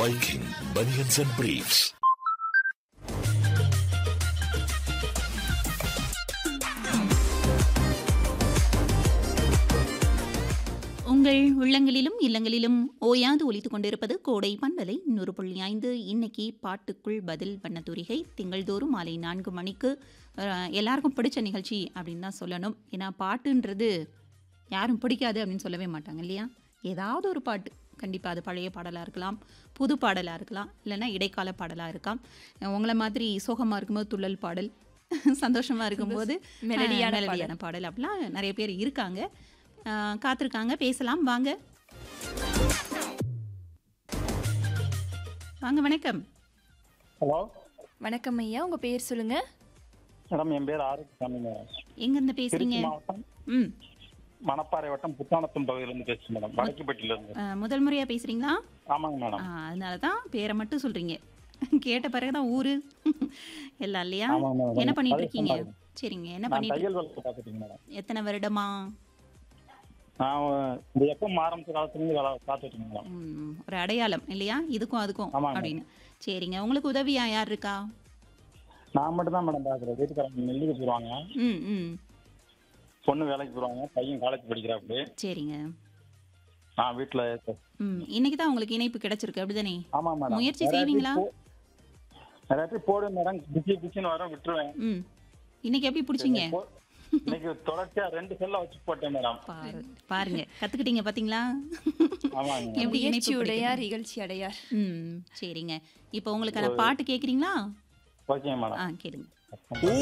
Viking Bunions and Briefs. உங்கள் உள்ளங்களிலும் இல்லங்களிலும் ஓயாது ஒலித்துக் கொண்டிருப்பது கோடை பண்பலை நூறு புள்ளி ஐந்து இன்னைக்கு பாட்டுக்குள் பதில் வண்ணத்தூரிகை திங்கள்தோறும் மாலை நான்கு மணிக்கு அஹ், எல்லாருக்கும் பிடிச்ச நிகழ்ச்சி அப்படின்னு தான் சொல்லணும் ஏன்னா பாட்டுன்றது யாரும் பிடிக்காது அப்படின்னு சொல்லவே மாட்டாங்க இல்லையா ஏதாவது ஒரு பாட்டு கண்டிப்பாக அது பழைய பாடலாக இருக்கலாம் புது பாடலாக இருக்கலாம் இல்லைன்னா இடைக்கால பாடலாக இருக்கலாம் அஹ், உங்களை மாதிரி சோகமாக இருக்கும்போது துள்ளல் பாடல் சந்தோஷமாக இருக்கும்போது மெலடியான அஹ், மெலடியான பாடல் அப்படிலாம் நிறைய பேர் இருக்காங்க அஹ், காத்திருக்காங்க பேசலாம் வாங்க வாங்க வணக்கம் ஹலோ வணக்கம் ஐயா உங்க பேர் சொல்லுங்க மேடம் என் பேர் ஆரோக்கியசாமி மேடம் எங்கேருந்து பேசுறீங்க திருச்சி மாவட்டம் ம் மணப்பாறை வட்டம் புத்தானத்தம் பகுதியிலிருந்து பேசுறேன் மேடம் வடக்குப்பட்டியில இருந்து அஹ், முதல் முறையாக பேசுகிறீங்களா ஆமாங்க மேடம் அதனால தான் பேரை மட்டும் சொல்கிறீங்க கேட்ட பிறகு தான் ஊர் எல்லாம் இல்லையா ஆமாங்க மேடம். என்ன பண்ணிட்டு அது இருக்கீங்க சொன்னாங்க. சரிங்க என்ன நான் பண்ணிட்டு தையல் வேலை பார்த்துட்டேங்க மேடம் எத்தனை வருடமா நான் இந்த எப்போ ஆரம்பிச்ச காலத்துல இருந்து வேலை பார்த்துட்டு இருக்கேன் மேடம் ம், ஒரு அடையாளம் இல்லையா இதுக்கும் அதுக்கும் ஆமாங்க. அப்படின்னு சரிங்க உங்களுக்கு உதவியா யார் இருக்கா நான் மட்டும் தான் மேடம் பார்க்குறேன் வீட்டுக்காரங்க நெல்லுக்கு போடுவாங்க ம் ம் பொண்ணு வேலைக்கு போடுவாங்க பையன் காலேஜ் படிக்கிறாப்படி சரிங்க நான் வீட்டில் ம் இன்னைக்கு தான் உங்களுக்கு இணைப்பு கிடைச்சிருக்கு அப்படிதானே ஆமா மேடம் முயற்சி நிறைய செய்வீங்களா? பேர் போ- நிறைய பேர் போடு மேடம் பிஸி பிஸின்னு வர விட்டுருவேன் ம் இன்னைக்கு எப்படி பிடிச்சிங்க போ- இன்னைக்கு தொடர்ச்சியா ரெண்டு செல்ல வச்சு போட்டேன் மேடம் பாரு பாருங்க கத்துக்கிட்டீங்க பாத்தீங்களா ஆமாங்க எப்படி இணைப்பு முயற்சி உடையார் பிடிக்குது? இகழ்ச்சி அடையார் ம் சரிங்க இப்போ உங்களுக்கான பாட்டு கேக்குறீங்களா ஓகேங்க மேடம் ஆ கேளுங்க